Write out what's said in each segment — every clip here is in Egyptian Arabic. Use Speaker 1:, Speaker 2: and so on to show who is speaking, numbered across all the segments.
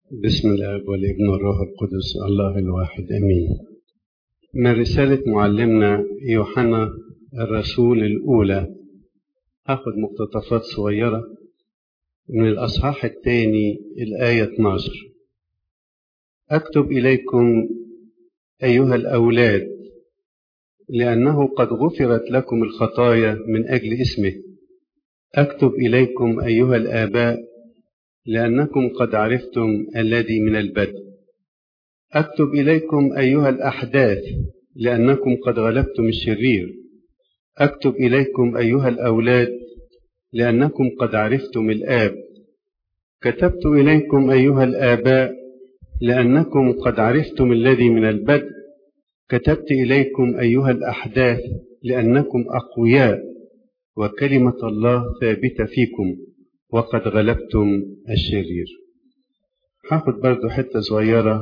Speaker 1: بسم الاب والابن والروح القدس الله الواحد امين من رساله معلمنا يوحنا الرسول الاولى هاخد مقتطفات صغيره من الاصحاح الثاني الايه 12 اكتب اليكم ايها الاولاد لانه قد غفرت لكم الخطايا من اجل اسمه اكتب اليكم ايها الاباء لأنكم قد عرفتم الذي من البدء أكتب إليكم أيها الأحداث لأنكم قد غلبتم الشرير أكتب إليكم أيها الأولاد لأنكم قد عرفتم الآب كتبت إليكم أيها الآباء لأنكم قد عرفتم الذي من البدء كتبت إليكم أيها الأحداث لأنكم أقوياء وكلمة الله ثابتة فيكم وقد غلبتم الشرير هاخد برضو حتة صغيرة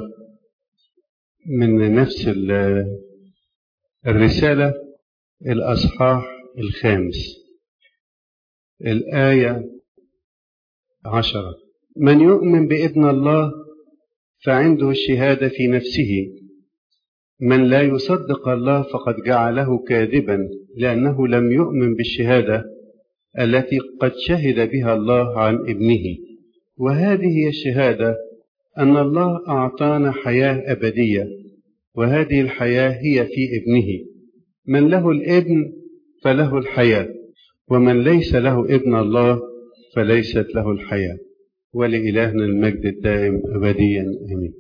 Speaker 1: من نفس الرسالة الأصحاح الخامس الآية عشرة من يؤمن بابن الله فعنده الشهادة في نفسه من لا يصدق الله فقد جعله كاذبا لأنه لم يؤمن بالشهادة التي قد شهد بها الله عن ابنه وهذه هي الشهاده ان الله اعطانا حياه ابديه وهذه الحياه هي في ابنه من له الابن فله الحياه ومن ليس له ابن الله فليست له الحياه ولالهنا المجد الدائم ابديا امين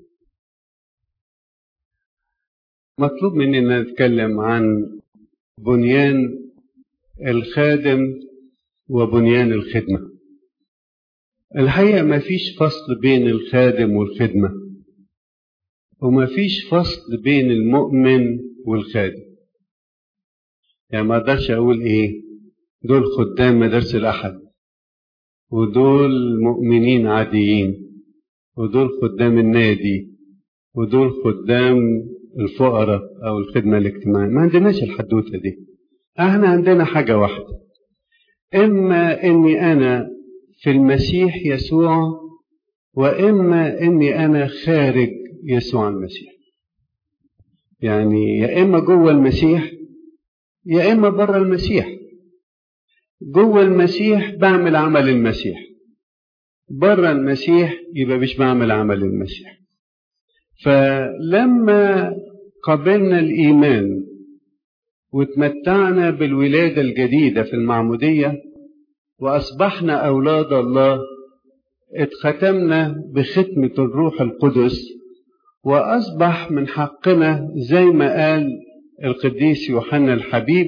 Speaker 1: مطلوب مننا نتكلم عن بنيان الخادم وبنيان الخدمة الحقيقة ما فيش فصل بين الخادم والخدمة وما فيش فصل بين المؤمن والخادم يعني ما اقدرش اقول ايه دول خدام مدارس الاحد ودول مؤمنين عاديين ودول خدام النادي ودول خدام الفقراء او الخدمة الاجتماعية ما عندناش الحدوتة دي احنا عندنا حاجة واحدة إما إني أنا في المسيح يسوع وإما إني أنا خارج يسوع المسيح يعني يا إما جوه المسيح يا إما بره المسيح جوه المسيح بعمل عمل المسيح بره المسيح يبقى مش بعمل عمل المسيح فلما قبلنا الإيمان وتمتعنا بالولادة الجديدة في المعمودية وأصبحنا أولاد الله اتختمنا بختمة الروح القدس وأصبح من حقنا زي ما قال القديس يوحنا الحبيب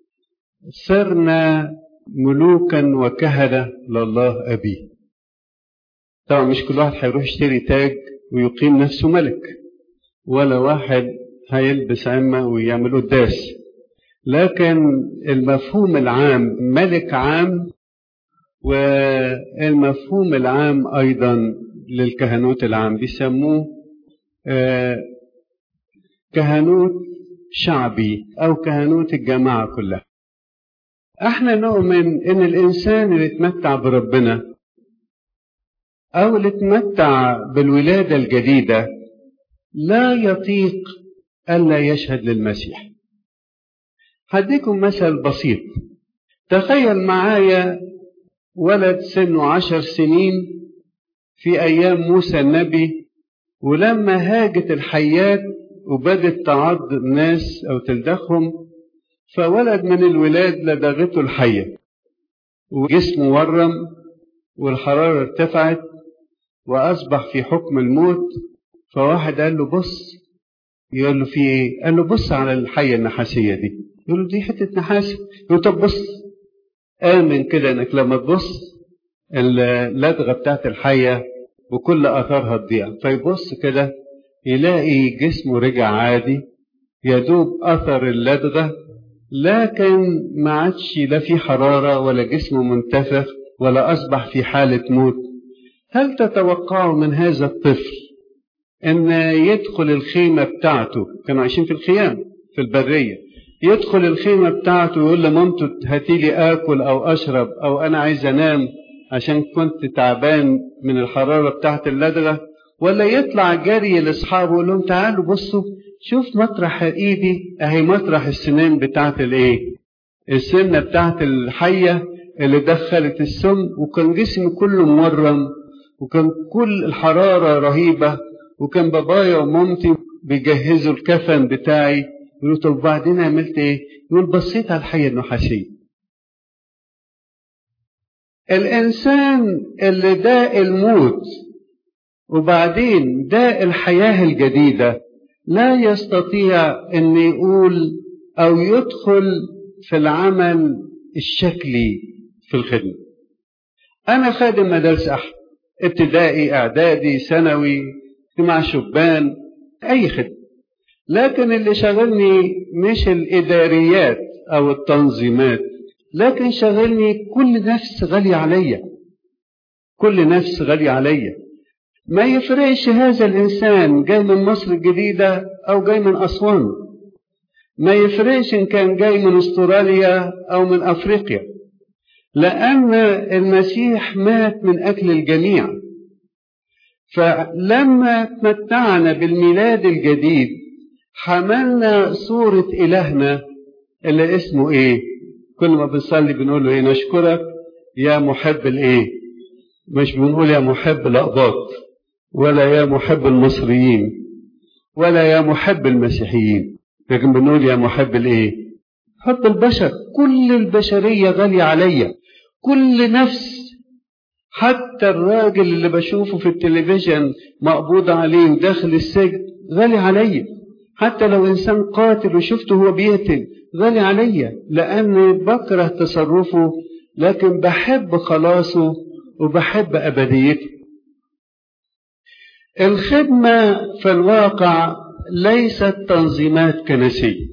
Speaker 1: صرنا ملوكا وكهنة لله أبيه طبعا مش كل واحد هيروح يشتري تاج ويقيم نفسه ملك ولا واحد هيلبس عمة ويعمل قداس لكن المفهوم العام ملك عام والمفهوم العام أيضا للكهنوت العام بيسموه كهنوت شعبي أو كهنوت الجماعة كلها احنا نؤمن ان الانسان اللي اتمتع بربنا او اللي اتمتع بالولادة الجديدة لا يطيق الا يشهد للمسيح هديكم مثل بسيط تخيل معايا ولد سنه عشر سنين في أيام موسى النبي ولما هاجت الحيات وبدت تعض الناس أو تلدغهم فولد من الولاد لدغته الحية وجسمه ورم والحرارة ارتفعت وأصبح في حكم الموت فواحد قال له بص يقول له في ايه؟ قال له بص على الحية النحاسية دي يقول له دي حتة نحاس يقول طب بص آمن كده إنك لما تبص اللدغة بتاعت الحية وكل آثارها تضيع فيبص كده يلاقي جسمه رجع عادي يدوب أثر اللدغة لكن ما عادش لا في حرارة ولا جسمه منتفخ ولا أصبح في حالة موت هل تتوقعوا من هذا الطفل أن يدخل الخيمة بتاعته كانوا عايشين في الخيام في البرية يدخل الخيمة بتاعته ويقول لمامته هاتي لي آكل أو أشرب أو أنا عايز أنام عشان كنت تعبان من الحرارة بتاعت اللدغة ولا يطلع جري لاصحابه يقول لهم تعالوا بصوا شوف مطرح ايدي اهي مطرح السنان بتاعت الايه السنه بتاعت الحيه اللي دخلت السم وكان جسمي كله مورم وكان كل الحراره رهيبه وكان بابايا ومامتي بيجهزوا الكفن بتاعي يقولوا طب وبعدين عملت ايه؟ يقول بصيت على الحيه النحاسيه الانسان اللي داء الموت وبعدين داء الحياه الجديده لا يستطيع ان يقول او يدخل في العمل الشكلي في الخدمه انا خادم مدارس احد ابتدائي اعدادي ثانوي اجتماع شبان اي خدمه لكن اللي شغلني مش الاداريات او التنظيمات لكن شغلني كل نفس غالية عليا كل نفس غالية عليا ما يفرقش هذا الإنسان جاي من مصر الجديدة أو جاي من أسوان ما يفرقش إن كان جاي من أستراليا أو من أفريقيا لأن المسيح مات من أجل الجميع فلما تمتعنا بالميلاد الجديد حملنا صورة إلهنا اللي اسمه إيه؟ كل ما بنصلي بنقول له إيه؟ نشكرك يا محب الإيه؟ مش بنقول يا محب الأقباط ولا يا محب المصريين ولا يا محب المسيحيين لكن بنقول يا محب الإيه؟ حب البشر كل البشرية غالية عليا كل نفس حتى الراجل اللي بشوفه في التلفزيون مقبوض عليه وداخل السجن غالي عليا حتى لو انسان قاتل وشفته هو بيقتل غالي عليا لان بكره تصرفه لكن بحب خلاصه وبحب ابديته الخدمه في الواقع ليست تنظيمات كنسيه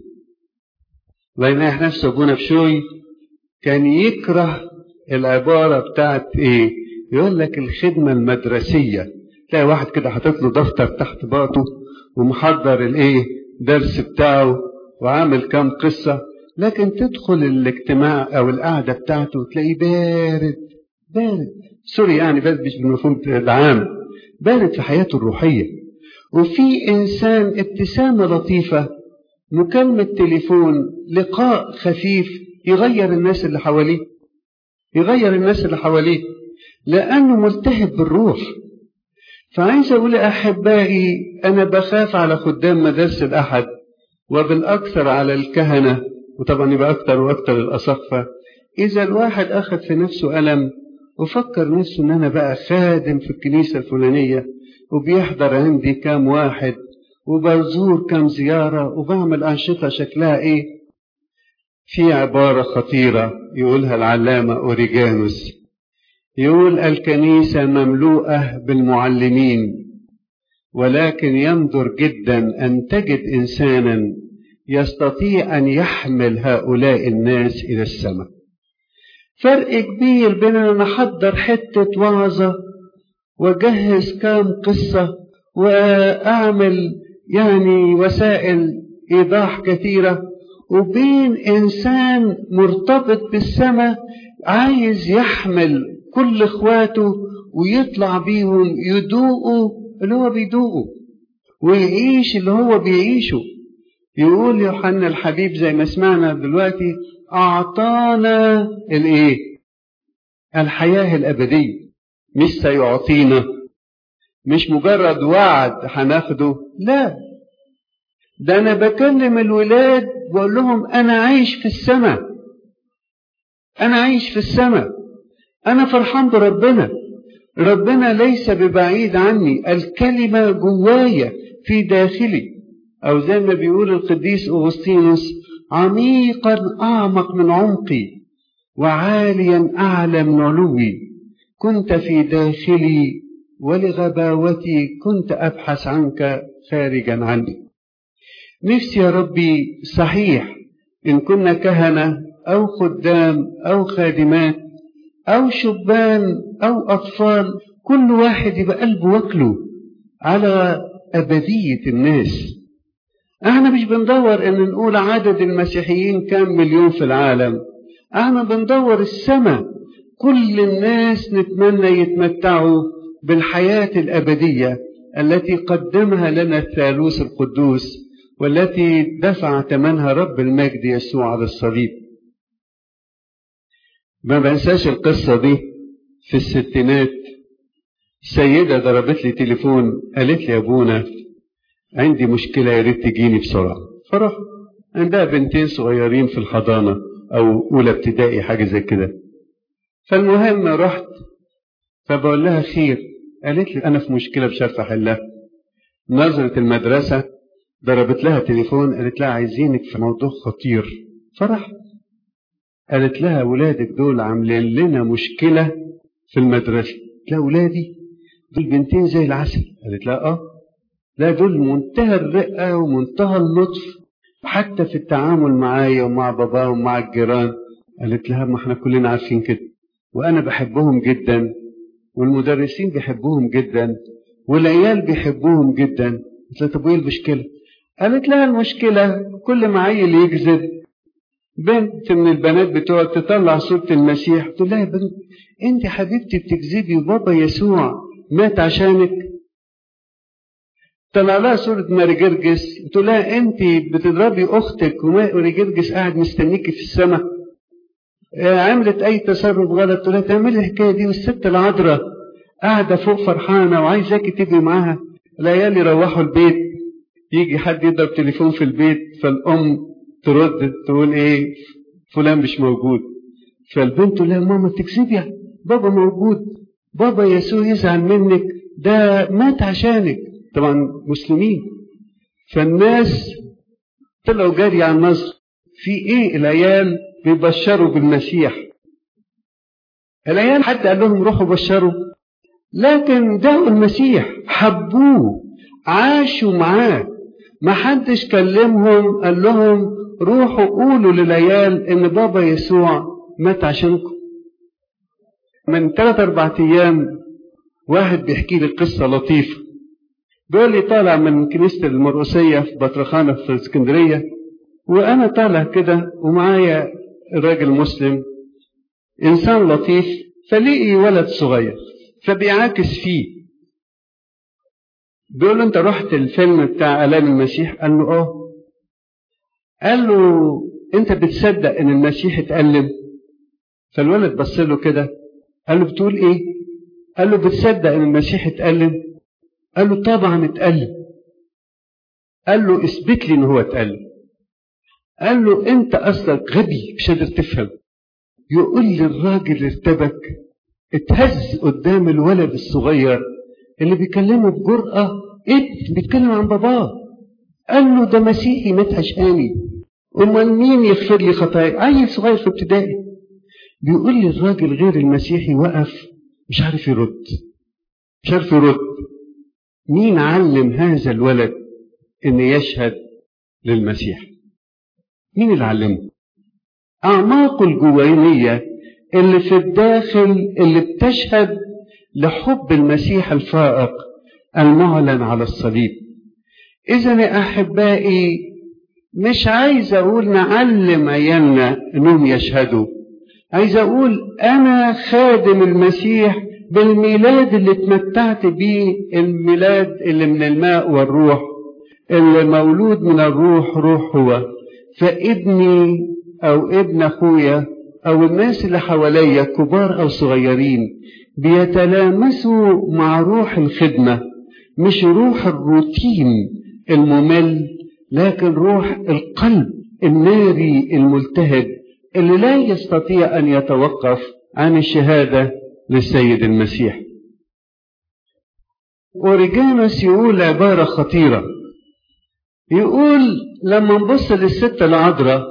Speaker 1: ويناح نفسه ابونا بشوي كان يكره العباره بتاعت ايه يقول لك الخدمه المدرسيه تلاقي واحد كده حاطط له دفتر تحت باطه ومحضر الايه درس بتاعه وعامل كام قصة لكن تدخل الاجتماع او القعدة بتاعته تلاقيه بارد بارد سوري يعني بارد مش بالمفهوم العام بارد في حياته الروحية وفي انسان ابتسامة لطيفة مكالمة تليفون لقاء خفيف يغير الناس اللي حواليه يغير الناس اللي حواليه لأنه ملتهب بالروح فعايز أقول أحبائي أنا بخاف على خدام مدارس الأحد وبالأكثر على الكهنة وطبعا يبقى أكثر وأكثر الأسقفة إذا الواحد أخذ في نفسه ألم وفكر نفسه إن أنا بقى خادم في الكنيسة الفلانية وبيحضر عندي كام واحد وبزور كام زيارة وبعمل أنشطة شكلها إيه في عبارة خطيرة يقولها العلامة أوريجانوس يقول الكنيسة مملوءة بالمعلمين ولكن يندر جدا أن تجد إنسانا يستطيع أن يحمل هؤلاء الناس إلى السماء فرق كبير بين أن أحضر حتة وعظة وأجهز كام قصة وأعمل يعني وسائل إيضاح كثيرة وبين إنسان مرتبط بالسماء عايز يحمل كل إخواته ويطلع بيهم يدوقوا اللي هو بيدوقه ويعيش اللي هو بيعيشه يقول يوحنا الحبيب زي ما سمعنا دلوقتي أعطانا الإيه؟ الحياة الأبدية مش سيعطينا مش مجرد وعد هناخده لا ده أنا بكلم الولاد بقول لهم أنا عايش في السماء أنا عايش في السماء أنا فرحان بربنا ربنا ليس ببعيد عني الكلمة جوايا في داخلي أو زي ما بيقول القديس أغسطينوس عميقا أعمق من عمقي وعاليا أعلى من علوي كنت في داخلي ولغباوتي كنت أبحث عنك خارجا عني نفسي يا ربي صحيح إن كنا كهنة أو خدام أو خادمات أو شبان أو أطفال كل واحد يبقى قلبه واكله على أبدية الناس احنا مش بندور ان نقول عدد المسيحيين كام مليون في العالم احنا بندور السماء كل الناس نتمنى يتمتعوا بالحياة الأبدية التي قدمها لنا الثالوث القدوس والتي دفع ثمنها رب المجد يسوع على الصليب ما بنساش القصة دي في الستينات سيدة ضربت لي تليفون قالت لي يا ابونا عندي مشكلة يا ريت تجيني بسرعة فرحت عندها بنتين صغيرين في الحضانة أو أولى ابتدائي حاجة زي كده فالمهم رحت فبقول لها خير قالت لي أنا في مشكلة مش عارفة أحلها نظرة المدرسة ضربت لها تليفون قالت لها عايزينك في موضوع خطير فرحت قالت لها ولادك دول عاملين لنا مشكلة في المدرسة لا ولادي دول بنتين زي العسل قالت لها اه لا دول منتهى الرقة ومنتهى اللطف حتى في التعامل معايا ومع بابا ومع الجيران قالت لها ما احنا كلنا عارفين كده وانا بحبهم جدا والمدرسين بيحبوهم جدا والعيال بيحبوهم جدا قلت لها طب وايه المشكله قالت لها المشكله كل ما عيل يكذب بنت من البنات بتوعك تطلع صورة المسيح تقول لها يا بنت انت حبيبتي بتكذبي وبابا يسوع مات عشانك طلع لها صورة ماري جرجس تقول لها انت بتضربي اختك وماري جرجس قاعد مستنيكي في السماء عملت اي تصرف غلط تقول لها تعملي الحكايه دي والست العذراء قاعده فوق فرحانه وعايزاكي تبقي معاها العيال يروحوا البيت يجي حد يضرب تليفون في البيت فالام ترد تقول ايه فلان مش موجود فالبنت تقول لها ماما تكذبي بابا موجود بابا يسوع يزعل منك ده مات عشانك طبعا مسلمين فالناس طلعوا جاري على النصر في ايه العيال بيبشروا بالمسيح العيال حتى قال لهم روحوا بشروا لكن دعوا المسيح حبوه عاشوا معاه ما حدش كلمهم قال لهم روحوا قولوا للعيال ان بابا يسوع مات عشانكم من ثلاث اربع ايام واحد بيحكي لي قصه لطيفه بيقول لي طالع من كنيسه المرقسيه في بطرخانه في اسكندريه وانا طالع كده ومعايا راجل مسلم انسان لطيف فلقي ولد صغير فبيعاكس فيه بيقول له انت رحت الفيلم بتاع الام المسيح قال له اه قال له انت بتصدق ان المسيح اتألم فالولد بص له كده قال له بتقول ايه قال له بتصدق ان المسيح اتألم قال له طبعا اتألم قال له اثبت لي ان هو اتألم قال له انت اصلك غبي مش قادر تفهم يقول لي الراجل ارتبك اتهز قدام الولد الصغير اللي بيكلمه بجرأة ابن بيتكلم عن باباه قال له ده مسيحي مات عشاني امال مين يغفر لي خطاياي عيل صغير في ابتدائي بيقول لي الراجل غير المسيحي وقف مش عارف يرد مش عارف يرد مين علم هذا الولد ان يشهد للمسيح مين اللي علمه اعماقه الجوانيه اللي في الداخل اللي بتشهد لحب المسيح الفائق المعلن على الصليب اذا يا احبائي مش عايز اقول نعلم عيالنا انهم يشهدوا عايز اقول انا خادم المسيح بالميلاد اللي اتمتعت بيه الميلاد اللي من الماء والروح اللي مولود من الروح روح هو فابني او ابن اخويا او الناس اللي حواليا كبار او صغيرين بيتلامسوا مع روح الخدمه مش روح الروتين الممل لكن روح القلب الناري الملتهب اللي لا يستطيع ان يتوقف عن الشهاده للسيد المسيح اوريجانوس يقول عباره خطيره يقول لما نبص للست العذراء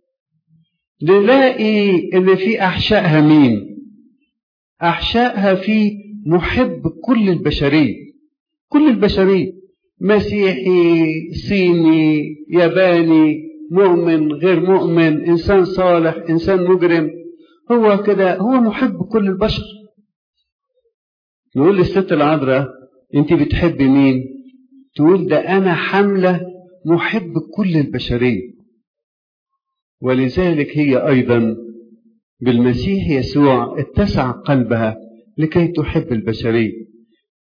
Speaker 1: نلاقي ان في احشائها مين احشائها في محب كل البشريه كل البشريه مسيحي صيني ياباني مؤمن غير مؤمن انسان صالح انسان مجرم هو كده هو محب كل البشر نقول للست العذراء انت بتحبي مين تقول ده انا حمله محب كل البشريه ولذلك هي ايضا بالمسيح يسوع اتسع قلبها لكي تحب البشريه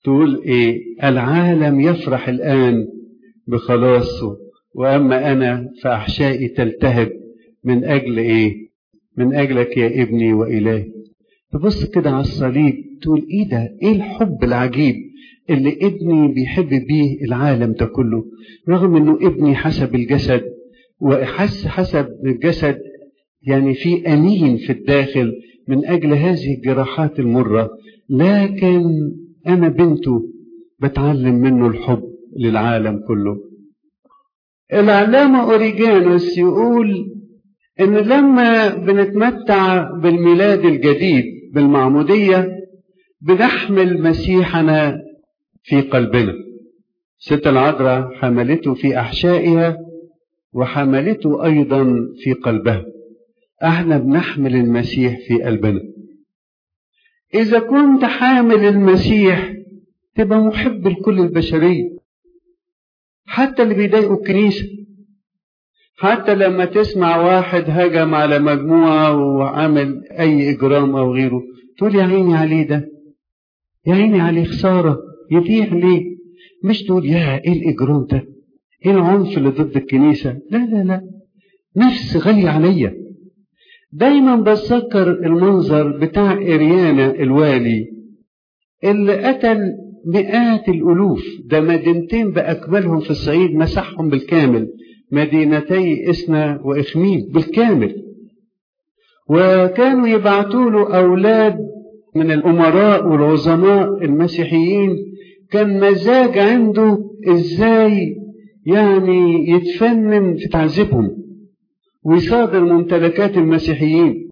Speaker 1: تقول ايه العالم يفرح الان بخلاصه واما انا فاحشائي تلتهب من اجل ايه من اجلك يا ابني والهي تبص كده على الصليب تقول ايه ده ايه الحب العجيب اللي ابني بيحب بيه العالم ده كله رغم انه ابني حسب الجسد وحس حسب الجسد يعني في انين في الداخل من اجل هذه الجراحات المره لكن انا بنته بتعلم منه الحب للعالم كله العلامه اوريجانوس يقول ان لما بنتمتع بالميلاد الجديد بالمعموديه بنحمل مسيحنا في قلبنا ست العذراء حملته في احشائها وحملته ايضا في قلبها احنا بنحمل المسيح في قلبنا اذا كنت حامل المسيح تبقى محب لكل البشريه حتى اللي بيضايقوا الكنيسه حتى لما تسمع واحد هجم على مجموعه وعمل اي اجرام او غيره تقول يا عيني عليه ده يا عيني عليه خساره يضيع ليه مش تقول يا ايه الاجرام ده ايه العنف اللي ضد الكنيسه لا لا لا نفس غاليه عليا دايما بتذكر المنظر بتاع إريانا الوالي اللي قتل مئات الألوف ده مدينتين بأكملهم في الصعيد مسحهم بالكامل مدينتي إسنا وإخميم بالكامل وكانوا يبعتوا له أولاد من الأمراء والعظماء المسيحيين كان مزاج عنده إزاي يعني يتفنن في تعذيبهم ويصادر ممتلكات المسيحيين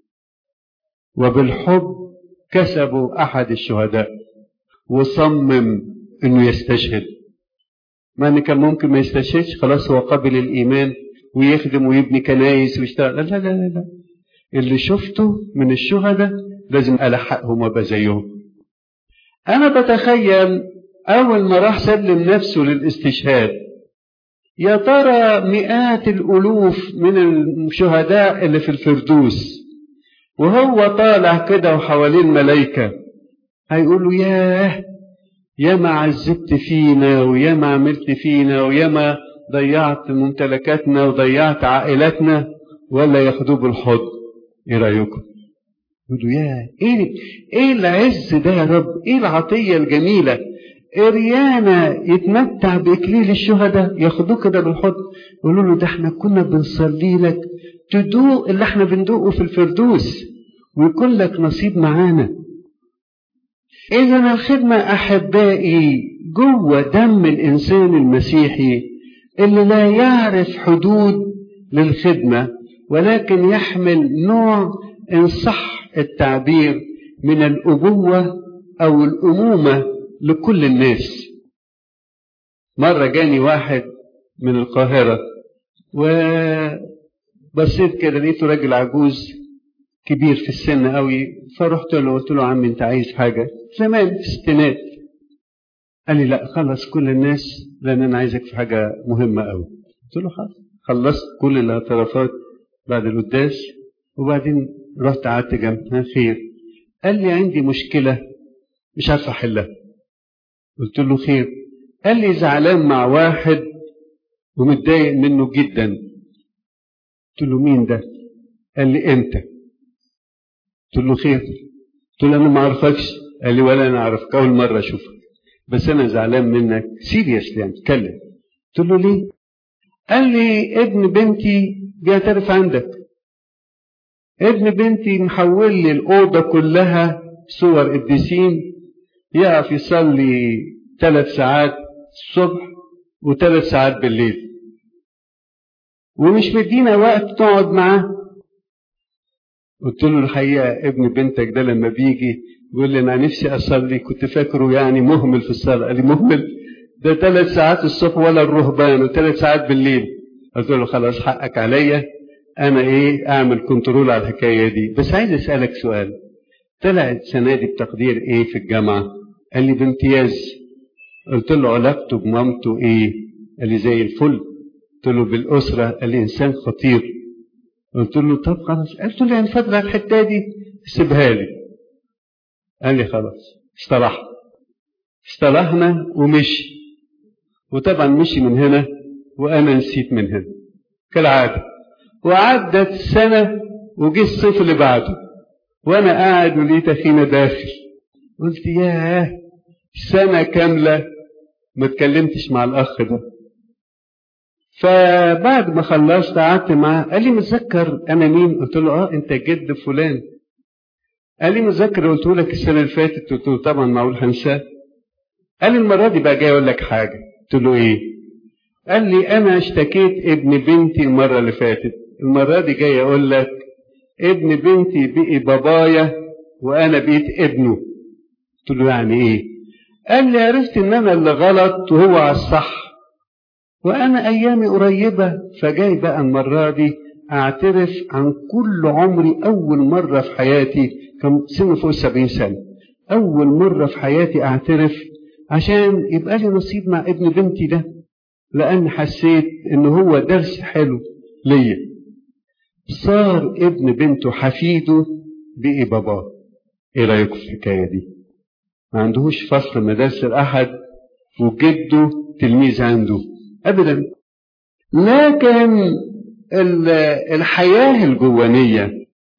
Speaker 1: وبالحب كسبوا احد الشهداء وصمم انه يستشهد مع ان كان ممكن ما يستشهدش خلاص هو قبل الايمان ويخدم ويبني كنايس ويشتغل لا لا لا لا اللي شفته من الشهداء لازم الحقهم وابقى زيهم انا بتخيل اول ما راح سلم نفسه للاستشهاد يا ترى مئات الألوف من الشهداء اللي في الفردوس وهو طالع كده وحوالين ملايكة هيقولوا ياه يا ما عذبت فينا ويا ما عملت فينا ويا ما ضيعت ممتلكاتنا وضيعت عائلاتنا ولا ياخدوه بالحضن ايه رايكم يقولوا ياه ايه ايه العز ده يا رب ايه العطيه الجميله إريانا يتمتع بإكليل الشهداء ياخدوه كده بالحضن يقولوا له ده احنا كنا بنصلي لك تدوق اللي احنا بندوقه في الفردوس ويكون لك نصيب معانا إذا الخدمة أحبائي جوه دم الإنسان المسيحي اللي لا يعرف حدود للخدمة ولكن يحمل نوع إن صح التعبير من الأبوة أو الأمومة لكل الناس مرة جاني واحد من القاهرة وبصيت كده لقيته راجل عجوز كبير في السن قوي فرحت له قلت له عمي انت عايز حاجة زمان في الستينات قال لي لا خلص كل الناس لان انا عايزك في حاجة مهمة قوي قلت له خلاص خلصت كل الاعترافات بعد القداس وبعدين رحت قعدت جنب خير قال لي عندي مشكلة مش عارف احلها قلت له خير قال لي زعلان مع واحد ومتضايق منه جدا قلت له مين ده قال لي انت قلت له خير قلت له انا ما اعرفكش قال لي ولا انا اعرفك اول مره اشوفك بس انا زعلان منك سيريس يعني اتكلم قلت له ليه قال لي ابن بنتي بيعترف عندك ابن بنتي محول لي الاوضه كلها صور قديسين يقف يصلي ثلاث ساعات الصبح وثلاث ساعات بالليل ومش مدينا وقت تقعد معاه قلت له الحقيقة ابن بنتك ده لما بيجي بيقول لي أنا نفسي أصلي كنت فاكره يعني مهمل في الصلاة قال لي مهمل ده ثلاث ساعات الصبح ولا الرهبان وثلاث ساعات بالليل قلت له خلاص حقك عليا أنا إيه أعمل كنترول على الحكاية دي بس عايز أسألك سؤال طلعت السنة دي بتقدير إيه في الجامعة قال لي بامتياز قلت له علاقته بمامته إيه قال لي زي الفل قلت له بالأسرة قال لي إنسان خطير قلت له طب خلاص قلت له يعني فضل الحتة دي سيبها لي قال لي خلاص استراحت اصطلحنا ومشي وطبعا مشي من هنا وانا نسيت من هنا كالعاده وعدت سنه وجه الصيف اللي بعده وانا قاعد ولقيت اخينا داخل قلت ياه سنه كامله ما اتكلمتش مع الاخ ده فبعد ما خلصت قعدت معاه قال لي متذكر انا مين قلت له اه انت جد فلان قال لي متذكر قلت لك السنه اللي فاتت قلت له طبعا معقول هنساه قال لي المره دي بقى جاي اقول لك حاجه قلت له ايه قال لي انا اشتكيت ابن بنتي المره اللي فاتت المره دي جاي اقول لك ابن بنتي بقي بابايا وانا بقيت ابنه قلت له يعني ايه قال لي عرفت ان انا اللي غلط وهو على الصح وانا ايامي قريبه فجاي بقى المره دي اعترف عن كل عمري اول مره في حياتي كان سنه فوق السبعين سنه اول مره في حياتي اعترف عشان يبقى لي نصيب مع ابن بنتي ده لان حسيت ان هو درس حلو ليا صار ابن بنته حفيده بقي باباه ايه رايكم في الحكايه دي ما عندهوش فصل مدارس الاحد وجده تلميذ عنده ابدا لكن الحياه الجوانيه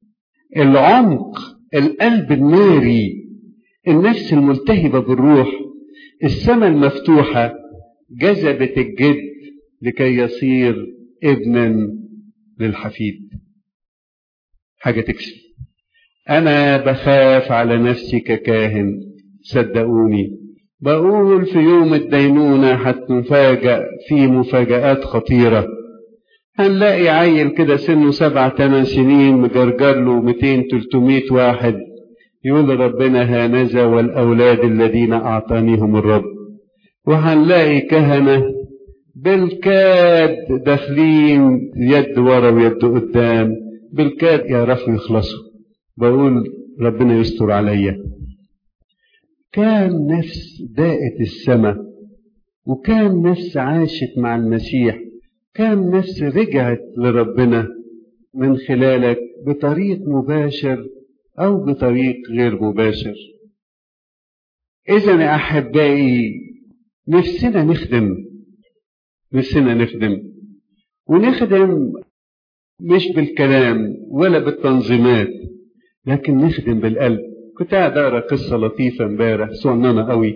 Speaker 1: العمق القلب الناري النفس الملتهبه بالروح السماء المفتوحه جذبت الجد لكي يصير ابنا للحفيد حاجه تكسب انا بخاف على نفسي ككاهن صدقوني بقول في يوم الدينونة هتنفاجأ في مفاجآت خطيرة هنلاقي عيل كده سنه سبع تمن سنين مجرجر له 200 300 واحد يقول ربنا هانذا والأولاد الذين أعطانيهم الرب وهنلاقي كهنة بالكاد داخلين يد ورا ويد قدام بالكاد يعرفوا يخلصوا بقول ربنا يستر عليا كان نفس داءت السماء وكان نفس عاشت مع المسيح كان نفس رجعت لربنا من خلالك بطريق مباشر او بطريق غير مباشر اذا يا احبائي نفسنا نخدم نفسنا نخدم ونخدم مش بالكلام ولا بالتنظيمات لكن نخدم بالقلب كنت قاعد اقرا قصه لطيفه امبارح صغننه قوي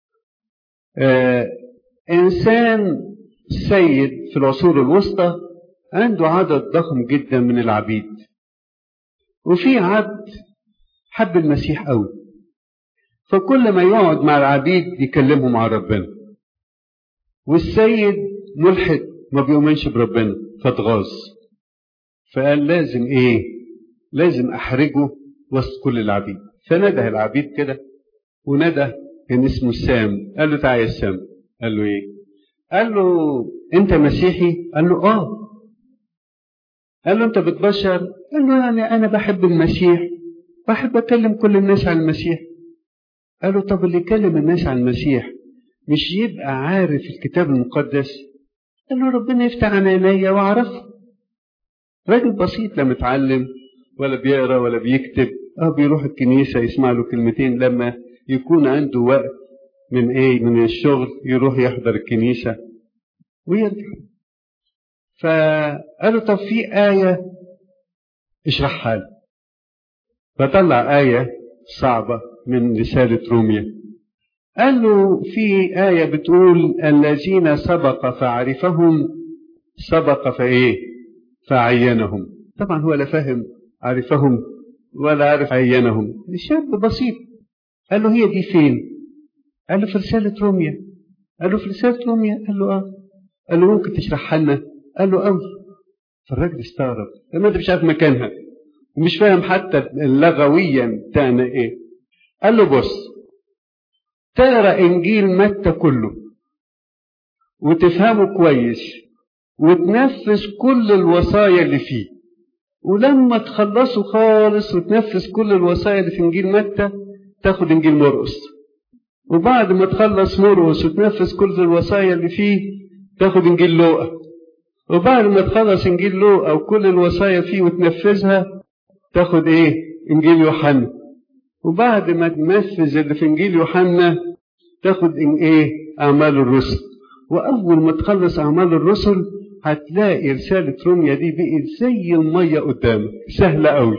Speaker 1: آه انسان سيد في العصور الوسطى عنده عدد ضخم جدا من العبيد وفي عبد حب المسيح قوي فكل ما يقعد مع العبيد يكلمهم مع ربنا والسيد ملحد ما بيؤمنش بربنا فاتغاظ فقال لازم ايه لازم احرجه وسط كل العبيد فنده العبيد كده وندى كان اسمه سام قال له تعالى يا سام قال له ايه قال له انت مسيحي قال له اه قال له انت بتبشر قال له يعني انا بحب المسيح بحب اكلم كل الناس عن المسيح قال له طب اللي يكلم الناس عن المسيح مش يبقى عارف الكتاب المقدس قال له ربنا يفتح عن عينيا واعرفه راجل بسيط لا متعلم ولا بيقرا ولا بيكتب اه بيروح الكنيسه يسمع له كلمتين لما يكون عنده وقت من ايه من الشغل يروح يحضر الكنيسه ويرجع فقالوا طب في آية اشرحها لي فطلع آية صعبة من رسالة روميا قال له في آية بتقول الذين سبق فعرفهم سبق فإيه فعينهم طبعا هو لا فاهم عرفهم ولا عارف عينهم شاب بسيط قال له هي دي فين قال له في رسالة روميا قال له في رسالة روميا قال له اه قال له ممكن تشرحها لنا قال له قوي فالراجل استغرب لما انت مش عارف مكانها ومش فاهم حتى لغويا بتاعنا ايه قال له بص تقرا انجيل متى كله وتفهمه كويس وتنفذ كل الوصايا اللي فيه ولما تخلصوا خالص وتنفذ كل الوصايا اللي في انجيل متى تاخد انجيل مرقس وبعد ما تخلص مرقس وتنفذ كل الوصايا اللي فيه تاخد انجيل لوقا وبعد ما تخلص انجيل لوقا وكل الوصايا فيه وتنفذها تاخد ايه انجيل يوحنا وبعد ما تنفذ اللي في انجيل يوحنا تاخد إن إيه أعمال الرسل وأول ما تخلص أعمال الرسل هتلاقي رسالة روميا دي بقت زي المية قدامك سهلة أوي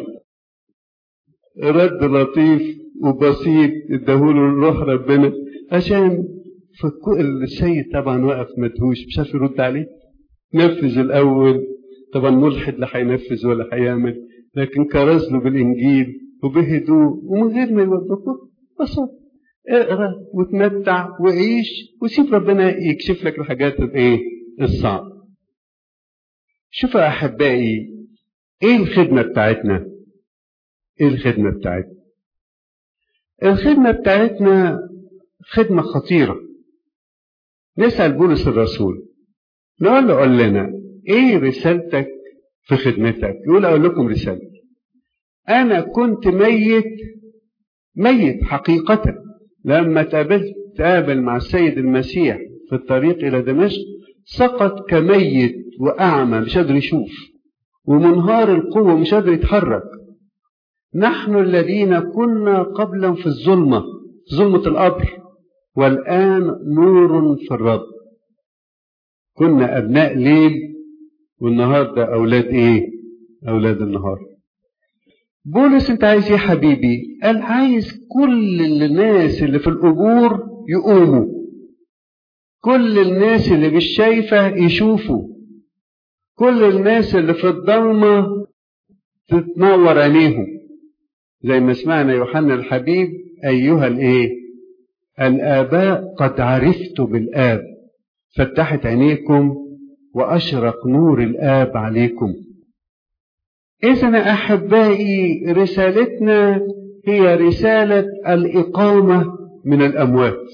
Speaker 1: رد لطيف وبسيط اداهوله الروح ربنا عشان السيد طبعا واقف مدهوش مش عارف يرد عليه نفذ الأول طبعا ملحد لا هينفذ ولا هيعمل لكن كرز له بالإنجيل وبهدوء ومن غير ما يوظفه بسيط اقرا وتمتع وعيش وسيب ربنا يكشف لك الحاجات الايه الصعبه شوفوا يا احبائي ايه الخدمه بتاعتنا ايه الخدمه بتاعتنا الخدمه بتاعتنا خدمه خطيره نسال بولس الرسول نقول له قول لنا ايه رسالتك في خدمتك يقول اقول لكم رسالتي انا كنت ميت ميت حقيقه لما تقابلت تقابل مع السيد المسيح في الطريق إلى دمشق سقط كميت وأعمى مش قادر يشوف ومنهار القوة مش قادر يتحرك نحن الذين كنا قبلا في الظلمة في ظلمة القبر والآن نور في الرب كنا أبناء ليل والنهاردة أولاد إيه؟ أولاد النهار بولس انت عايز ايه حبيبي قال عايز كل الناس اللي في القبور يقوموا كل الناس اللي مش شايفة يشوفوا كل الناس اللي في الضلمة تتنور عينيهم زي ما سمعنا يوحنا الحبيب أيها الإيه الآباء قد عرفت بالآب فتحت عينيكم وأشرق نور الآب عليكم إذا أحبائي رسالتنا هي رسالة الإقامة من الأموات.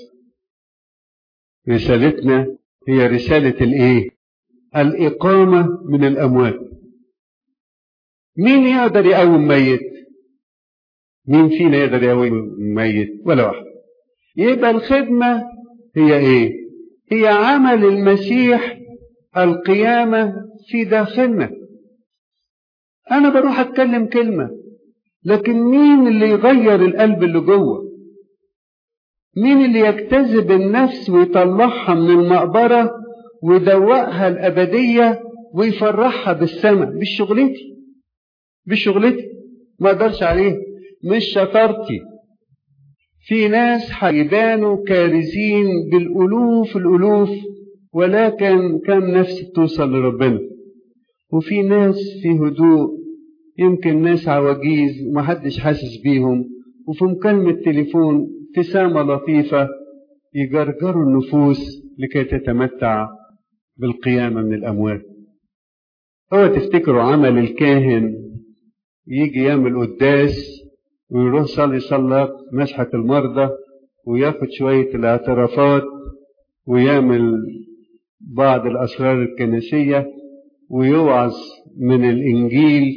Speaker 1: رسالتنا هي رسالة الإيه؟ الإقامة من الأموات. مين يقدر يقوم ميت؟ مين فينا يقدر يقوم ميت؟ ولا واحد. يبقى الخدمة هي إيه؟ هي عمل المسيح القيامة في داخلنا. أنا بروح أتكلم كلمة لكن مين اللي يغير القلب اللي جوه مين اللي يجتذب النفس ويطلعها من المقبرة ويدوقها الأبدية ويفرحها بالسماء مش شغلتي مش شغلتي ما اقدرش عليه مش شطارتي في ناس هيبانوا كارثين بالألوف الألوف ولكن كم نفس توصل لربنا وفي ناس في هدوء يمكن ناس عواجيز ومحدش حاسس بيهم وفي مكالمة تليفون ابتسامة لطيفة يجرجروا النفوس لكي تتمتع بالقيامة من الأموات هو تفتكروا عمل الكاهن يجي يعمل قداس ويروح صلي صلاة مسحة المرضى وياخد شوية الاعترافات ويعمل بعض الأسرار الكنسية ويوعظ من الإنجيل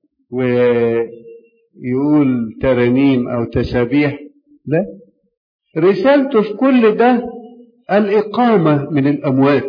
Speaker 1: ويقول ترانيم أو تسابيح لا رسالته في كل ده الإقامة من الأموات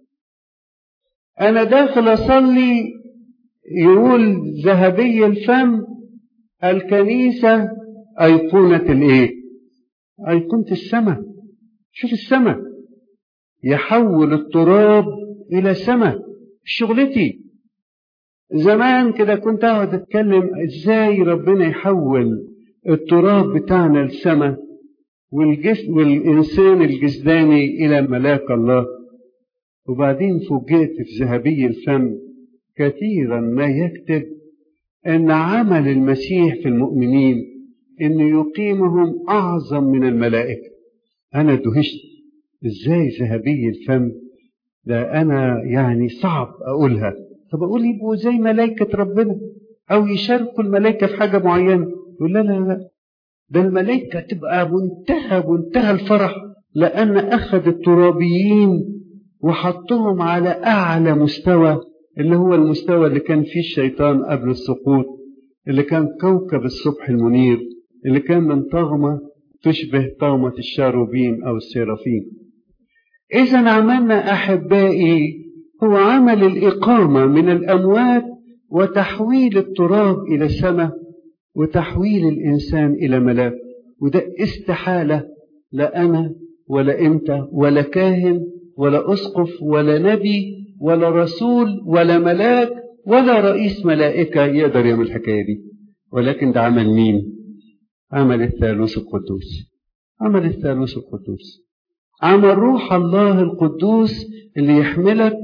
Speaker 1: أنا داخل أصلي يقول ذهبي الفم الكنيسة أيقونة الإيه؟ أيقونة السماء شوف السماء يحول التراب إلى سماء شغلتي زمان كده كنت اقعد اتكلم ازاي ربنا يحول التراب بتاعنا لسماء والجسم والانسان الجسداني الى ملاك الله وبعدين فوجئت في ذهبي الفم كثيرا ما يكتب ان عمل المسيح في المؤمنين انه يقيمهم اعظم من الملائكه انا دهشت ازاي ذهبي الفم ده انا يعني صعب اقولها طب اقول يبقوا زي ملائكه ربنا او يشاركوا الملائكه في حاجه معينه يقول لا لا لا ده الملائكه تبقى منتهى منتهى الفرح لان اخذ الترابيين وحطهم على اعلى مستوى اللي هو المستوى اللي كان فيه الشيطان قبل السقوط اللي كان كوكب الصبح المنير اللي كان من طغمه تشبه طغمه الشاروبين او السيرافين اذا عملنا احبائي هو عمل الإقامة من الأموات وتحويل التراب إلى السماء وتحويل الإنسان إلى ملاك وده استحالة لا أنا ولا انت ولا كاهن ولا اسقف ولا نبي ولا رسول ولا ملاك ولا رئيس ملائكه يقدر يعمل الحكايه دي ولكن ده عمل مين عمل الثالوث القدوس عمل الثالوث القدوس عمل روح الله القدوس اللي يحملك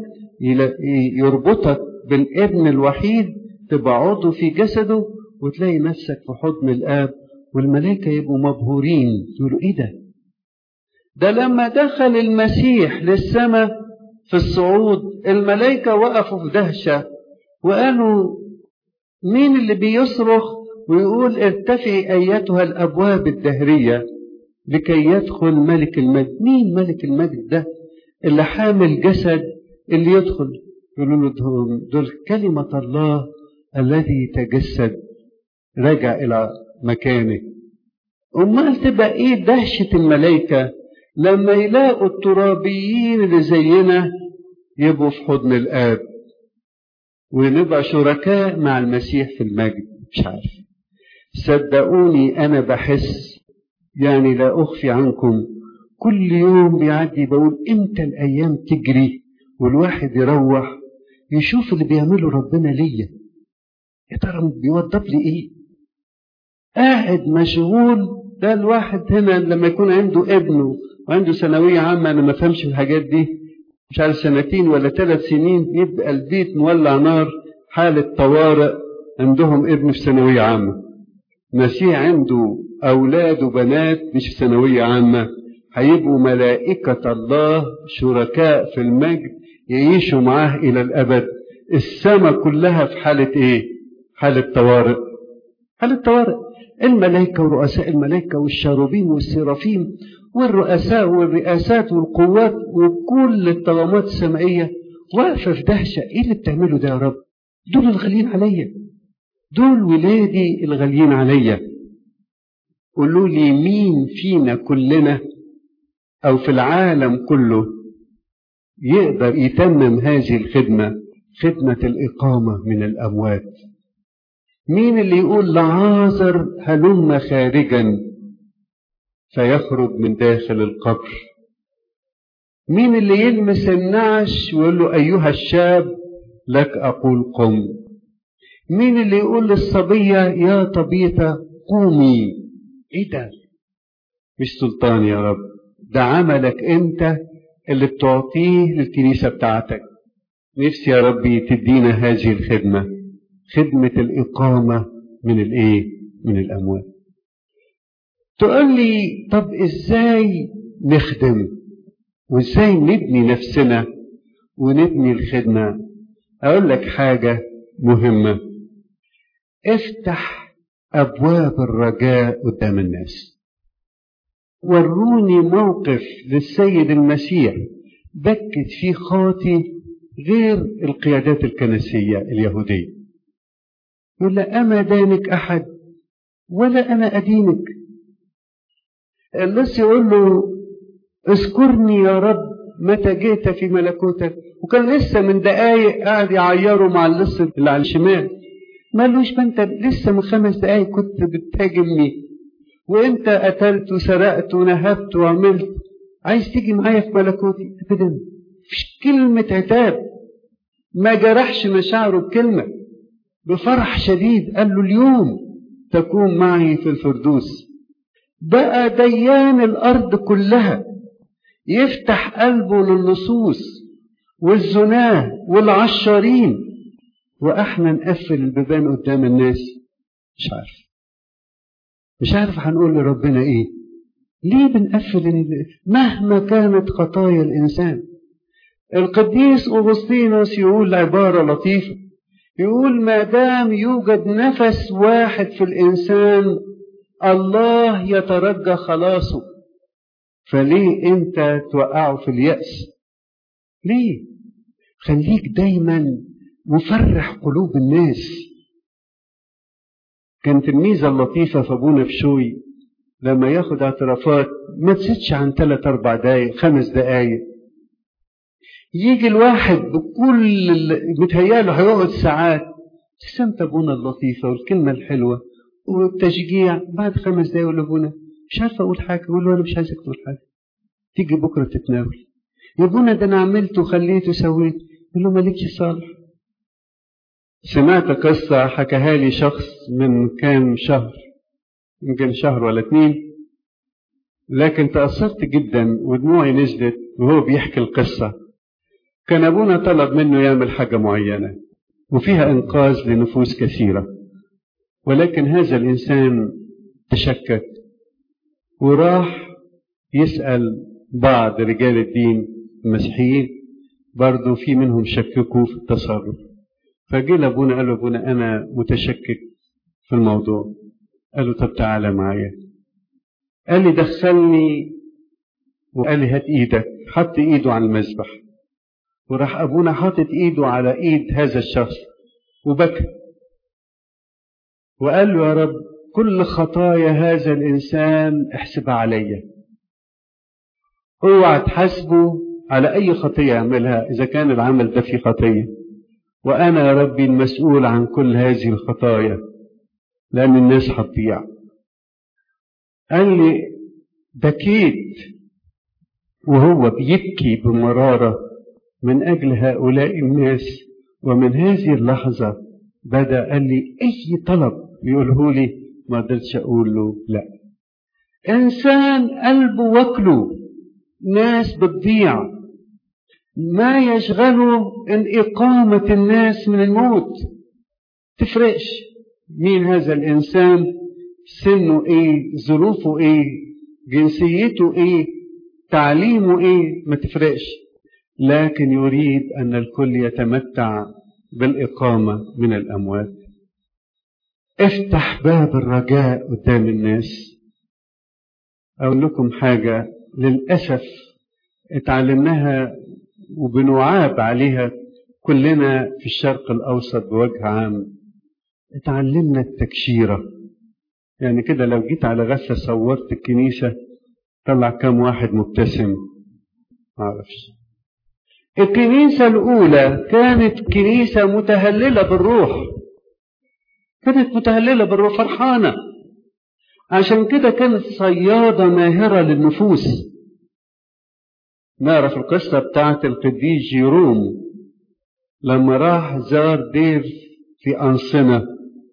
Speaker 1: يربطك بالابن الوحيد تبقى عضو في جسده وتلاقي نفسك في حضن الاب والملائكة يبقوا مبهورين يقولوا ايه ده ده لما دخل المسيح للسماء في الصعود الملائكة وقفوا في دهشة وقالوا مين اللي بيصرخ ويقول ارتفعي ايتها الابواب الدهرية لكي يدخل ملك المجد مين ملك المجد ده اللي حامل جسد اللي يدخل يقولوا له دول, دول كلمة الله الذي تجسد رجع إلى مكانه أمال تبقى إيه دهشة الملائكة لما يلاقوا الترابيين اللي زينا يبقوا في حضن الآب ونبقى شركاء مع المسيح في المجد مش عارف صدقوني أنا بحس يعني لا أخفي عنكم كل يوم بيعدي بقول إمتى الأيام تجري والواحد يروح يشوف اللي بيعمله ربنا ليا يا ترى بيوضب لي ايه قاعد مشغول ده الواحد هنا لما يكون عنده ابنه وعنده ثانوية عامة أنا ما فهمش في الحاجات دي مش عارف سنتين ولا ثلاث سنين يبقى البيت مولع نار حالة طوارئ عندهم ابن في ثانوية عامة مسيح عنده أولاد وبنات مش في ثانوية عامة هيبقوا ملائكة الله شركاء في المجد يعيشوا معاه إلى الأبد السماء كلها في حالة إيه؟ حالة طوارئ حالة طوارئ الملائكة ورؤساء الملائكة والشاروبين والسرافيم والرؤساء والرئاسات والقوات وكل الطغمات السمائية واقفة في دهشة إيه اللي بتعمله ده يا رب؟ دول الغاليين عليا دول ولادي الغاليين عليا قولوا لي مين فينا كلنا أو في العالم كله يقدر يتمم هذه الخدمة خدمة الإقامة من الأموات مين اللي يقول لعازر هلم خارجا فيخرج من داخل القبر مين اللي يلمس النعش ويقول له أيها الشاب لك أقول قم مين اللي يقول للصبية يا طبيعة قومي ايه ده مش سلطان يا رب ده عملك انت اللي بتعطيه للكنيسة بتاعتك نفسي يا ربي تدينا هذه الخدمة خدمة الإقامة من الإيه؟ من الأموات تقول لي طب إزاي نخدم وإزاي نبني نفسنا ونبني الخدمة أقول لك حاجة مهمة افتح أبواب الرجاء قدام الناس وروني موقف للسيد المسيح بكت فيه خاطي غير القيادات الكنسية اليهودية يقول لا أما دانك أحد ولا أنا أدينك اللص يقول له اذكرني يا رب متى جئت في ملكوتك وكان لسه من دقايق قاعد يعيروا مع اللص اللي على الشمال ما قالوش ما انت لسه من خمس دقايق كنت بتهاجمني وانت قتلت وسرقت ونهبت وعملت عايز تيجي معايا في ملكوتي ابدا مفيش كلمة عتاب ما جرحش مشاعره بكلمة بفرح شديد قال له اليوم تكون معي في الفردوس بقى ديان الأرض كلها يفتح قلبه للصوص والزناه والعشارين واحنا نقفل البيبان قدام الناس مش عارف مش عارف هنقول لربنا ايه ليه بنقفل مهما كانت خطايا الانسان القديس اغسطينوس يقول عباره لطيفه يقول ما دام يوجد نفس واحد في الانسان الله يترجى خلاصه فليه انت توقعه في اليأس ليه خليك دايما مفرح قلوب الناس كانت الميزة اللطيفة في أبونا بشوي لما ياخد اعترافات ما تزيدش عن ثلاث أربع دقايق خمس دقايق يجي الواحد بكل متهياله هيقعد ساعات ابتسامة أبونا اللطيفة والكلمة الحلوة والتشجيع بعد خمس دقايق يقول لأبونا مش عارف أقول حاجة يقول له أنا مش عايزك تقول حاجة تيجي بكرة تتناول يا ابونا ده أنا عملت وخليت وسويت يقول له مالكش صالح سمعت قصة حكاها لي شخص من كام شهر يمكن شهر ولا اتنين لكن تأثرت جدا ودموعي نزلت وهو بيحكي القصة كان أبونا طلب منه يعمل حاجة معينة وفيها إنقاذ لنفوس كثيرة ولكن هذا الإنسان تشكك وراح يسأل بعض رجال الدين المسيحيين برضو في منهم شككوا في التصرف فجي لابونا قال له ابونا انا متشكك في الموضوع قال له طب تعالى معايا قال لي دخلني وقال لي هات ايدك حط ايده على المذبح وراح ابونا حاطط ايده على ايد هذا الشخص وبكى وقال له يا رب كل خطايا هذا الانسان احسبها عليا اوعى تحاسبه على اي خطيه يعملها اذا كان العمل ده فيه خطيه وانا يا ربي المسؤول عن كل هذه الخطايا لان الناس هتضيع قال لي بكيت وهو بيبكي بمراره من اجل هؤلاء الناس ومن هذه اللحظه بدا قال لي اي طلب يقوله لي ما قدرتش اقول له لا انسان قلبه وكله ناس بتضيع ما يشغله ان اقامه الناس من الموت تفرقش مين هذا الانسان سنه ايه ظروفه ايه جنسيته ايه تعليمه ايه ما تفرقش لكن يريد ان الكل يتمتع بالاقامه من الاموات افتح باب الرجاء قدام الناس اقول لكم حاجه للاسف اتعلمناها وبنعاب عليها كلنا في الشرق الاوسط بوجه عام اتعلمنا التكشيره يعني كده لو جيت على غسه صورت الكنيسه طلع كام واحد مبتسم معرفش الكنيسة الأولى كانت كنيسة متهللة بالروح كانت متهللة بالروح فرحانة عشان كده كانت صيادة ماهرة للنفوس نعرف القصة بتاعت القديس جيروم لما راح زار دير في أنصنة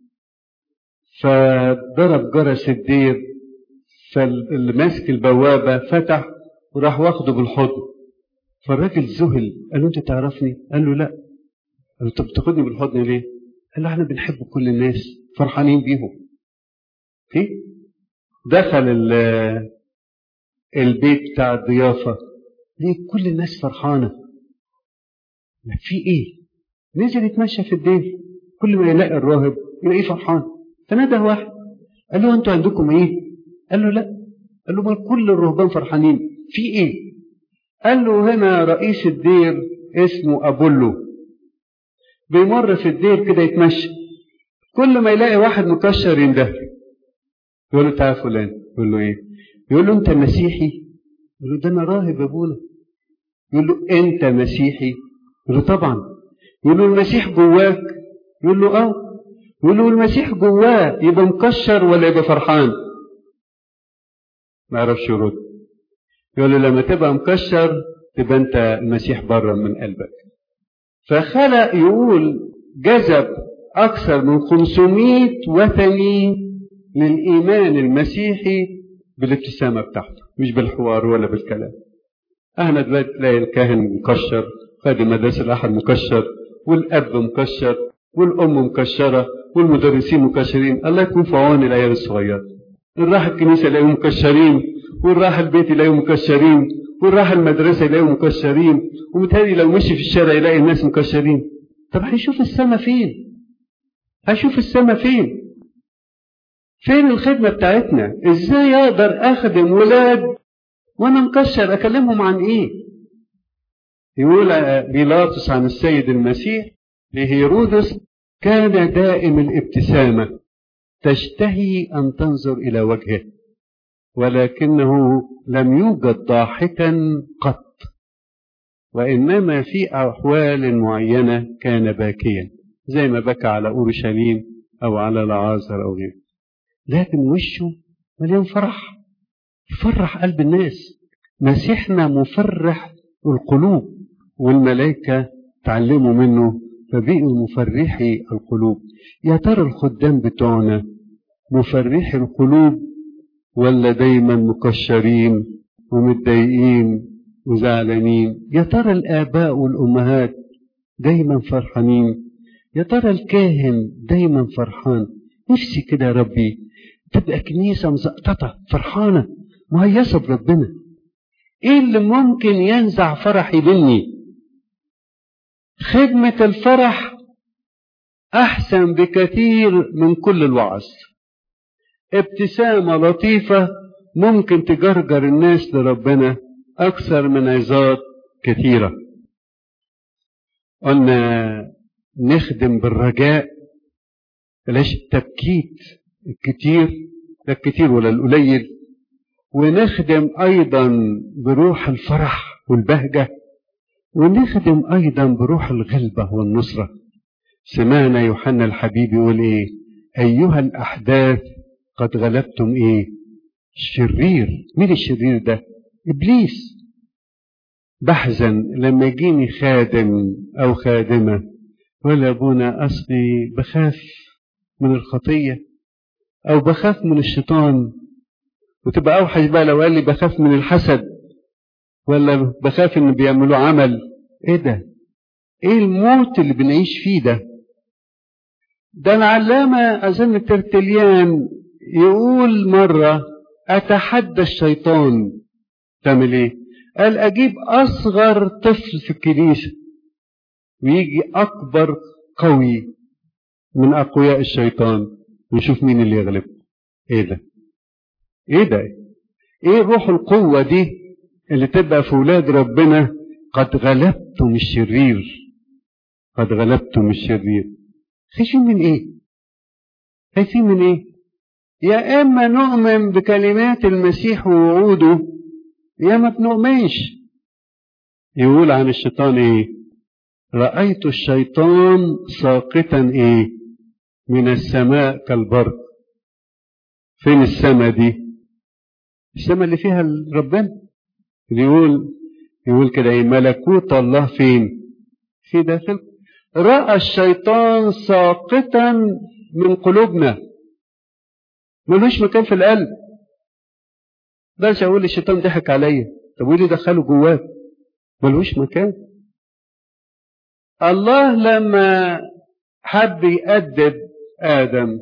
Speaker 1: فضرب جرس الدير فاللي ماسك البوابة فتح وراح واخده بالحضن فالراجل ذهل قال له انت تعرفني قال له لا قال له طب بتاخدني بالحضن ليه قال له احنا بنحب كل الناس فرحانين بيهم في دخل البيت بتاع الضيافة ليه كل الناس فرحانة في ايه نزل يتمشى في الدير كل ما يلاقي الراهب يلاقيه فرحان فنادى واحد قال له انتوا عندكم ايه قال له لا قال له بل كل الرهبان فرحانين في ايه قال له هنا رئيس الدير اسمه أبولو بيمر في الدير كده يتمشى كل ما يلاقي واحد مكشر ينده يقول له تعال فلان يقول له ايه يقول له انت مسيحي يقول له ده انا راهب يا ابونا يقول له انت مسيحي يقول له طبعا يقول له المسيح جواك يقول له اه يقول له المسيح جواه يبقى مكشر ولا يبقى فرحان ما يعرفش يرد يقول له لما تبقى مكشر تبقى انت المسيح بره من قلبك فخلق يقول جذب اكثر من 500 وثني للايمان المسيحي بالابتسامه بتاعته مش بالحوار ولا بالكلام احنا دلوقتي تلاقي الكاهن مكشر خادم مدرسه الاحد مكشر والاب مكشر والام مكشره والمدرسين مكشرين الله يكون في عون العيال الصغيره ان راح الكنيسه يلاقيهم مكشرين وان راح البيت يلاقيهم مكشرين وان راح المدرسه يلاقيهم مكشرين ومتهيألي لو مشي في الشارع يلاقي الناس مكشرين طب هيشوف السما فين هيشوف السما فين فين الخدمة بتاعتنا ازاي اقدر اخدم ولاد وانا مكشر اكلمهم عن ايه يقول بيلاطس عن السيد المسيح لهيرودس كان دائم الابتسامة تشتهي ان تنظر الى وجهه ولكنه لم يوجد ضاحكا قط وانما في احوال معينه كان باكيا زي ما بكى على اورشليم او على العازر او غيره لكن وشه مليان فرح يفرح قلب الناس مسيحنا مفرح القلوب والملائكة تعلموا منه فبقوا مفرحي القلوب يا ترى الخدام بتوعنا مفرحي القلوب ولا دايما مكشرين ومتضايقين وزعلانين يا ترى الآباء والأمهات دايما فرحانين يا ترى الكاهن دايما فرحان نفسي كده يا ربي تبقى كنيسة مزقططة فرحانة مهيصة بربنا ايه اللي ممكن ينزع فرحي مني خدمة الفرح أحسن بكثير من كل الوعظ ابتسامة لطيفة ممكن تجرجر الناس لربنا أكثر من عظات كثيرة قلنا نخدم بالرجاء بلاش التبكيت الكتير لا الكتير ولا القليل ونخدم أيضا بروح الفرح والبهجة ونخدم أيضا بروح الغلبة والنصرة سمعنا يوحنا الحبيب يقول إيه أيها الأحداث قد غلبتم إيه الشرير مين الشرير ده إبليس بحزن لما يجيني خادم أو خادمة ولا أبونا أصلي بخاف من الخطية أو بخاف من الشيطان وتبقى أوحش بقى لو قال لي بخاف من الحسد ولا بخاف إن بيعملوا عمل إيه ده؟ إيه الموت اللي بنعيش فيه ده؟ ده العلامة أظن ترتليان يقول مرة أتحدى الشيطان تعمل إيه؟ قال أجيب أصغر طفل في الكنيسة ويجي أكبر قوي من أقوياء الشيطان ونشوف مين اللي يغلب إيه ده؟ إيه ده؟ إيه روح القوة دي اللي تبقى في ولاد ربنا قد غلبتم الشرير قد غلبتم الشرير خايفين من ايه خايفين من ايه يا اما نؤمن بكلمات المسيح ووعوده يا ما بنؤمنش يقول عن الشيطان ايه رأيت الشيطان ساقطا ايه من السماء كالبرق فين السماء دي السماء اللي فيها ربنا يقول يقول كده ايه ملكوت الله فين في داخل رأى الشيطان ساقطا من قلوبنا ملوش مكان في القلب بس اقول الشيطان ضحك عليا طب وايه اللي دخله جواه ملوش مكان الله لما حب يأدب آدم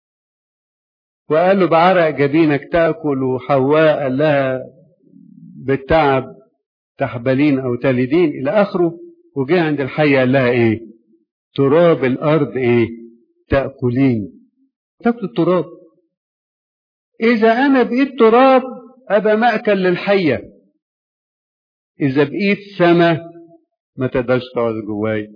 Speaker 1: وقال له بعرق جبينك تأكل وحواء قال لها بالتعب تحبلين أو تلدين إلى آخره وجاء عند الحية قال لها إيه تراب الأرض إيه تأكلين تأكل التراب إذا أنا بقيت تراب أبقى مأكل للحية إذا بقيت سما ما تقدرش تقعد جواي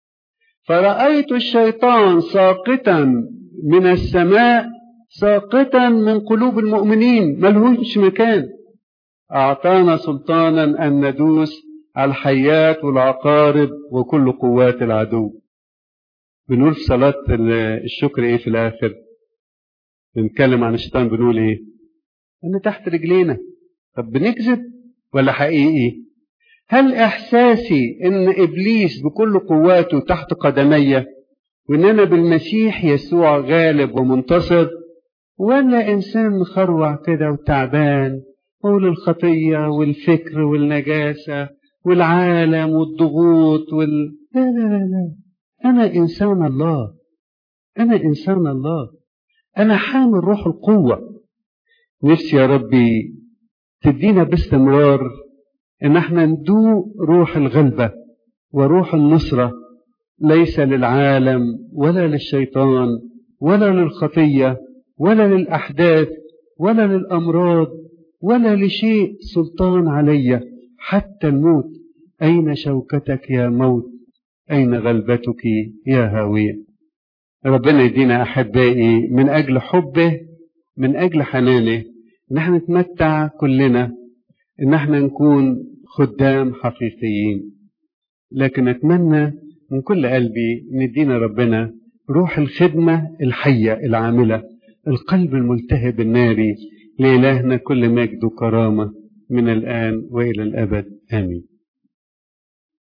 Speaker 1: فرأيت الشيطان ساقطا من السماء ساقطا من قلوب المؤمنين ملهوش مكان أعطانا سلطانا أن ندوس على الحيات والعقارب وكل قوات العدو بنقول في صلاة الشكر إيه في الآخر بنتكلم عن الشيطان بنقول إيه أن تحت رجلينا طب بنكذب ولا حقيقي هل إحساسي إن إبليس بكل قواته تحت قدمي وإن أنا بالمسيح يسوع غالب ومنتصر ولا إنسان مخروع كده وتعبان قول الخطية والفكر والنجاسة والعالم والضغوط وال... لا لا لا لا أنا إنسان الله أنا إنسان الله أنا حامل روح القوة نفسي يا ربي تدينا باستمرار إن احنا ندوق روح الغلبة وروح النصرة ليس للعالم ولا للشيطان ولا للخطية ولا للأحداث ولا للأمراض ولا لشيء سلطان علي حتى الموت أين شوكتك يا موت أين غلبتك يا هاوية ربنا يدينا أحبائي من أجل حبه من أجل حنانه إن احنا نتمتع كلنا إن احنا نكون خدام حقيقيين لكن أتمنى من كل قلبي إن يدينا ربنا روح الخدمة الحية العاملة القلب الملتهب الناري لإلهنا كل مجد وكرامة من الآن وإلى الأبد آمين